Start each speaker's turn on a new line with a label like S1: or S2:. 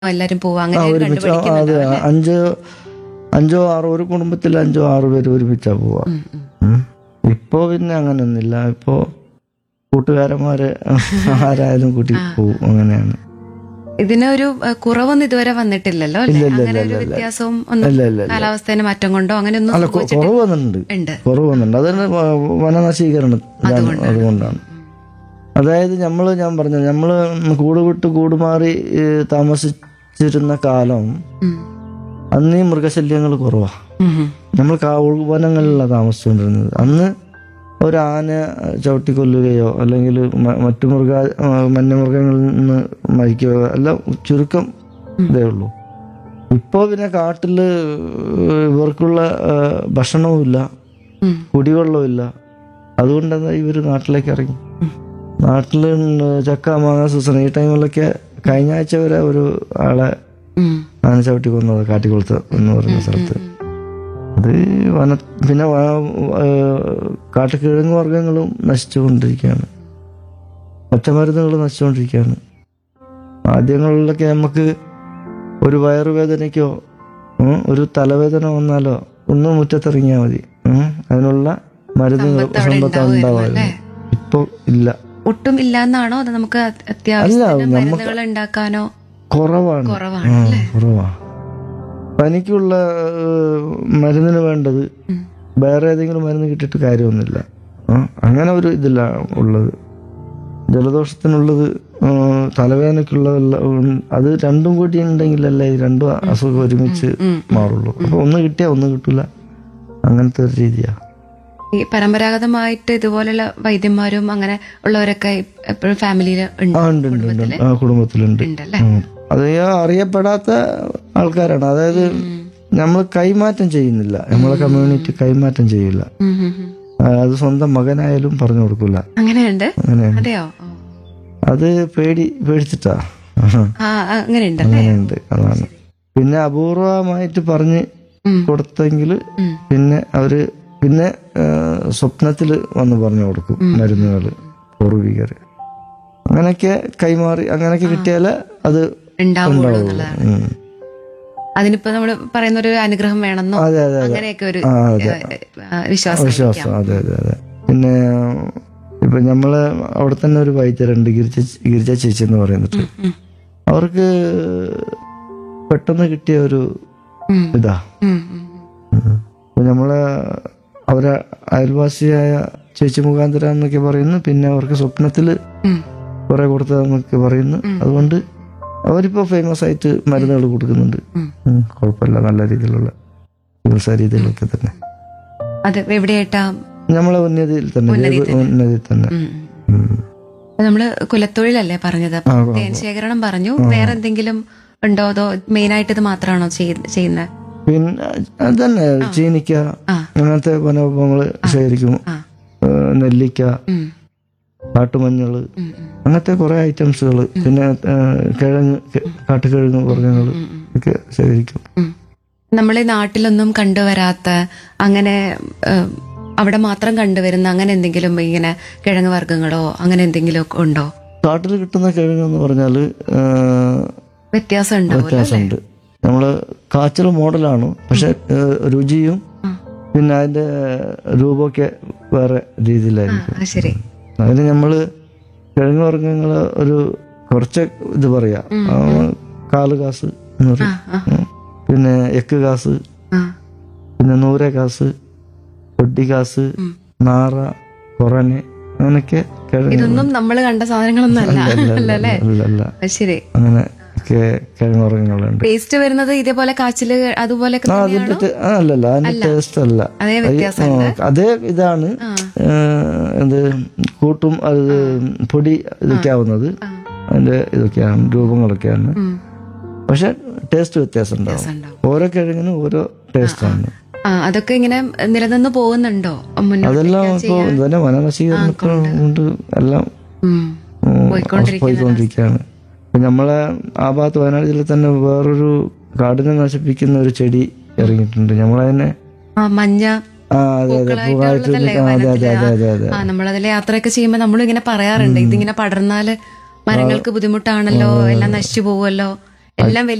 S1: എല്ലാരും പോവാ
S2: ആ
S1: അങ്ങനെ
S2: ഒരുമിച്ച് ആ, അതെ അഞ്ച് അഞ്ചോ ആറോ ഒരു കുടുംബത്തിൽ അഞ്ചോ ആറോ പേര് ഒരുമിച്ചാ പോവാ ഉം. ഇപ്പോ പിന്നെ അങ്ങനൊന്നുമില്ല ഇപ്പോ കൂട്ടുകാരന്മാര് ആരായാലും കൂട്ടി പോവും അങ്ങനെയാണ്
S1: ഇതിനൊരു ഏഹ്, കുറവൊന്നും ഇതുവരെ വന്നിട്ടില്ലല്ലോ അല്ലേ അങ്ങനെ ഒരു വ്യത്യാസവും ഒന്നും
S2: ഇല്ല ഇല്ല ഇല്ല
S1: കാലാവസ്ഥേനെ മാറ്റം കൊണ്ടോ അങ്ങനെയൊന്നും
S2: അല്ല കൊ- കുറവ് വന്നിട്ടുണ്ട്
S1: ഉണ്ട്
S2: കുറവ് വന്നിട്ടുണ്ട് അത് വ- വനനശീകരണം ഇതാണ് അതുകൊണ്ടാണ് അതായത് നമ്മള് ഞാൻ പറഞ്ഞു നമ്മള് കൂട് വിട്ട് കൂട് മാറി ഏ, താമസിച്ചിരുന്ന കാലം
S1: ഉം.
S2: അന്ന് ഈ മൃഗശല്യങ്ങൾ കുറവാ
S1: ഉം, ഉം.
S2: നമ്മൾ കാ വനങ്ങളിലാണ് താമസിച്ചുകൊണ്ടിരുന്നത് അന്ന് ഒരു ആന ചവിട്ടിക്കൊല്ലുകയോ അല്ലെങ്കിൽ മ- മറ്റു മൃഗ ആ, വന്യമൃഗങ്ങളിൽ നിന്ന് മരിക്കുകയോ എല്ലാം ചുരുക്കം ഇതേ ഉള്ളൂ ഇപ്പോൾ പിന്നെ കാട്ടില് ഇവർക്കുള്ള ആ, ഭക്ഷണവുമില്ല
S1: ഉം.
S2: കുടിവെള്ളമില്ല അതുകൊണ്ട് എന്താ ഇവർ നാട്ടിലേക്ക് ഇറങ്ങി നാട്ടിൽ ചക്ക മാങ്ങ സീസൺ ഈ ടൈമിലൊക്കെ കഴിഞ്ഞ ആഴ്ച വരെ ഒരു ആളെ
S1: ഉം.
S2: ആന ചവിട്ടി കൊന്നത് കാട്ടിക്കുളത്ത് എന്ന് പറഞ്ഞ സ്ഥലത്ത് അത് വന പിന്നെ വ- ഏഹ് കാട്ടുകിഴങ്ങ് വർഗ്ഗങ്ങളും നശിച്ചുകൊണ്ടിരിക്കുകയാണ് പച്ചമരുന്നുകൾ നശിച്ചുകൊണ്ടിരിക്കുകയാണ് ആദ്യങ്ങളിലൊക്കെ നമുക്ക് ഒരു വയറുവേദനയ്ക്കോ ഉം, ഒരു തലവേദന വന്നാലോ ഒന്ന് മുറ്റത്തിറങ്ങിയാൽ മതി ഉം, അതിനുള്ള മരുന്നുകൾ സമ്പത്ത് ഉണ്ടാവായിരുന്നു ഇപ്പൊ ഇല്ല
S1: ഒട്ടും ഇല്ലാന്നാണോ അത് നമുക്ക് അത് അത്യാവശ്യത്തിന് മരുന്നുകൾ ഉണ്ടാക്കാനോ
S2: കുറവാണ്
S1: കുറവാണ്
S2: ആ, കുറവാ പനിക്കുള്ള ഏഹ്, മരുന്നിന് വേണ്ടത്
S1: ഉം.
S2: വേറെ ഏതെങ്കിലും മരുന്ന് കിട്ടിയിട്ട് കാര്യമൊന്നുമില്ല ആ, അങ്ങനെ ഒരു ഇതില്ല ഉള്ളത് ജലദോഷത്തിനുള്ളത് ആ, തലവേദനയ്ക്കുള്ളതല്ല ഉം, അത് രണ്ടും കൂടി ഉണ്ടെങ്കിലല്ലേ ഈ രണ്ടും അസുഖം ഒരുമിച്ച് മാറുള്ളൂ അപ്പൊ ഒന്ന് കിട്ടിയാ ഒന്ന് കിട്ടൂല അങ്ങനത്തെ ഒരു രീതിയാ
S1: ഈ പരമ്പരാഗതമായിട്ട് ഇതുപോലുള്ള വൈദ്യന്മാരും അങ്ങനെ ഉള്ളവരൊക്കെ എപ്പോഴും ഫാമിലിയിൽ ഉണ്ട്
S2: ആ ഉണ്ട് ഉണ്ട് ഉണ്ട് ആ കുടുംബത്തിലുണ്ട്
S1: ഉണ്ടല്ലേ
S2: ഉം. അത് ഈ അറിയപ്പെടാത്ത ആൾക്കാരാണ് അതായത് നമ്മൾ കൈമാറ്റം ചെയ്യുന്നില്ല നമ്മളെ കമ്മ്യൂണിറ്റി കൈമാറ്റം ചെയ്യില്ല
S1: ഉം, ഉം, ഉം.
S2: ആ, അത് സ്വന്തം മകനായാലും പറഞ്ഞു കൊടുക്കില്ല
S1: അങ്ങനെയുണ്ട്
S2: അങ്ങനെയാണ്
S1: അതെയോ ഓ.
S2: അത് പേടി പേടിച്ചിട്ടാ ആഹാ.
S1: ആ ആ, അങ്ങനെയുണ്ടല്ലേ
S2: അങ്ങനെയുണ്ട് അതാണ് പിന്നെ അപൂർവമായിട്ട് പറഞ്ഞ്
S1: ഉം.
S2: കൊടുത്തെങ്കിൽ
S1: ഉം.
S2: പിന്നെ അവര് പിന്നെ സ്വപ്നത്തിൽ വന്ന് പറഞ്ഞു കൊടുക്കും മരുന്നുകൾ പൂർവികർ അങ്ങനെയൊക്കെ കൈമാറി അങ്ങനെയൊക്കെ കിട്ടിയാലേ അത്
S1: ഉണ്ടാവുള്ളൂ
S2: ഉണ്ടാവുള്ളൂ
S1: എന്നുള്ളതാണ്
S2: ഉം.
S1: അതിനിപ്പോ നമ്മൾ പറയുന്ന ഒരു അനുഗ്രഹം വേണമെന്നോ
S2: അതെ അതെ അതെ
S1: അങ്ങനെയൊക്കെ ഒരു
S2: ആ, അതെ.
S1: ആ, വിശ്വാസം
S2: വിശ്വാസം അതെ അതെ അതെ പിന്നെ ഇപ്പൊ നമ്മള് അവിടെ തന്നെ ഒരു വൈദ്യരുണ്ട് ഗിരിജ ഗിരിജ ചേച്ചി എന്ന് പറയുന്നിട്ട്
S1: ഉം.
S2: അവർക്ക് പെട്ടെന്ന് കിട്ടിയ ഒരു
S1: ഉം.
S2: ഇതാ
S1: ഉം, ഉം,
S2: ഉം. അപ്പൊ നമ്മളെ അവരെ അയൽവാസിയായ ചേച്ചി മുഖാന്തരം എന്നൊക്കെ പറയുന്നു പിന്നെ അവർക്ക് സ്വപ്നത്തില്
S1: ഉം.
S2: കുറെ കൊടുത്തതെന്നൊക്കെ പറയുന്നു അതുകൊണ്ട് അവരിപ്പോ ഫേമസ് ആയിട്ട് മരുന്നുകൾ കൊടുക്കുന്നുണ്ട്
S1: ഉം.
S2: ഉം, കുഴപ്പമില്ല നല്ല രീതിയിലുള്ള ചികിത്സാ രീതികളൊക്കെ തന്നെ
S1: അത് എവിടെയായിട്ടാ
S2: നമ്മളെ ഉന്നതിയിൽ തന്നെ ഉന്നതിയിൽ തന്നെ
S1: ഉം, ഉം.
S2: ഉം.
S1: അപ്പൊ നമ്മള് കുലത്തൊഴിലല്ലേ പറഞ്ഞത് അപ്പൊ
S2: ആ, ആ,
S1: തേൻ ശേഖരണം പറഞ്ഞു വേറെ എന്തെങ്കിലും ഉണ്ടോ അതോ മെയിൻ ആയിട്ട് ഇത് മാത്രമാണോ ചെയ്യുന്നത്
S2: പിന്നെ അത് തന്നെ ചീനിക്ക
S1: ആ.
S2: അങ്ങനത്തെ വനവിഭവങ്ങള് ശേഖരിക്കും
S1: ആ.
S2: ഏഹ്, നെല്ലിക്ക
S1: ഉം,
S2: കാട്ടുമഞ്ഞള്
S1: ഉം, ഉം.
S2: അങ്ങനത്തെ കുറെ ഐറ്റംസുകൾ പിന്നെ ഏഹ്, കിഴങ്ങ് ക- കാട്ടുകിഴങ്ങ് വർഗ്ഗങ്ങൾ ഒക്കെ ശേഖരിക്കും
S1: ഉം. നമ്മൾ ഈ നാട്ടിലൊന്നും കണ്ടുവരാത്ത അങ്ങനെ ഏഹ്, അവിടെ മാത്രം കണ്ടുവരുന്ന അങ്ങനെ എന്തെങ്കിലും ഇങ്ങനെ കിഴങ്ങ് വർഗ്ഗങ്ങളോ അങ്ങനെ എന്തെങ്കിലും ഒക്കെ ഉണ്ടോ
S2: കാട്ടിൽ കിട്ടുന്ന കിഴങ്ങ് എന്ന് പറഞ്ഞാല് ഏഹ്,
S1: വ്യത്യാസം ഉണ്ടാവും
S2: വ്യത്യാസമുണ്ട് നമ്മള് കാച്ചൽ മോഡലാണ് പക്ഷെ ഏഹ്, രുചിയും പിന്നെ അതിന്റെ രൂപമൊക്കെ വേറെ രീതിയിലായിരിക്കും
S1: ആ ശരി
S2: അതിന് നമ്മള് കിഴങ്ങ് വർഗ്ഗങ്ങള് ഒരു കുറച്ച് ഇത് പറയാ ആ, കാല് കാസ് എന്ന് പറയും
S1: ആ.
S2: ഉം. പിന്നെ എക്ക് കാസ്
S1: ആ
S2: പിന്നെ നൂര കാസ് പൊട്ടി കാസ് നാറ കൊറന് അങ്ങനെയൊക്കെ കിഴങ്ങ്
S1: ഇതൊന്നും നമ്മൾ കണ്ട സാധനങ്ങളൊന്നും അല്ല അല്ല അല്ലേ
S2: അല്ല അല്ല
S1: അത് ശരി
S2: അങ്ങനെ ഒക്കെ കിഴങ്ങ് വർഗ്ഗങ്ങളുണ്ട്
S1: ടേസ്റ്റ് വരുന്നത് ഇതേപോലെ കാച്ചില് അതുപോലെ
S2: ആ അതിന്റെ ടേ- ആ, അല്ലല്ല അതിന്റെ ടേസ്റ്റ് അല്ല
S1: അതേ
S2: അത്
S1: വ്യത്യാസം
S2: ആ, അതേ ഇതാണ് ഏഹ്, എന്ത് കൂട്ടും അത് പൊടി ഇതൊക്കെ ആവുന്നത് അതിന്റെ ഇതൊക്കെയാണ് രൂപങ്ങളൊക്കെയാണ്
S1: ഉം.
S2: പക്ഷെ ടേസ്റ്റ് വ്യത്യാസം ഉണ്ടാവും
S1: ഉണ്ടാവും.
S2: ഓരോ കിഴങ്ങിനും ഓരോ ടേസ്റ്റാണ്
S1: ആ അതൊക്കെ ഇങ്ങനെ നിലനിന്ന് പോകുന്നുണ്ടോ മുന്നോട്ട്
S2: അതെല്ലാം ഇപ്പൊ തന്നെ വനനശീകരണത്തിന് കൊണ്ട് എല്ലാം
S1: ഉം.
S2: ഉം, പോയിക്കൊണ്ടിരിക്കുകയാണ് ഇപ്പൊ നമ്മളെ ആ ഭാഗത്ത് വയനാട് ജില്ലയിൽ തന്നെ വേറൊരു കാടിനെ നശിപ്പിക്കുന്ന ഒരു ചെടി ഇറങ്ങിയിട്ടുണ്ട് നമ്മളതിനെ
S1: ആ മഞ്ഞ
S2: ആ അതെ അതെ പൂവായിട്ട്
S1: ഉള്ളതല്ലേ
S2: നിൽക്കുന്ന- അതെ അതെ അതെ അതെ അതെ
S1: ആ നമ്മളതിലെ യാത്രയൊക്കെ ചെയ്യുമ്പോ നമ്മളും ഇങ്ങനെ പറയാറുണ്ട് ഇതിങ്ങനെ പടർന്നാല് മരങ്ങൾക്ക് ബുദ്ധിമുട്ടാണല്ലോ എല്ലാം നശിച്ചു പോവുമല്ലോ എല്ലാം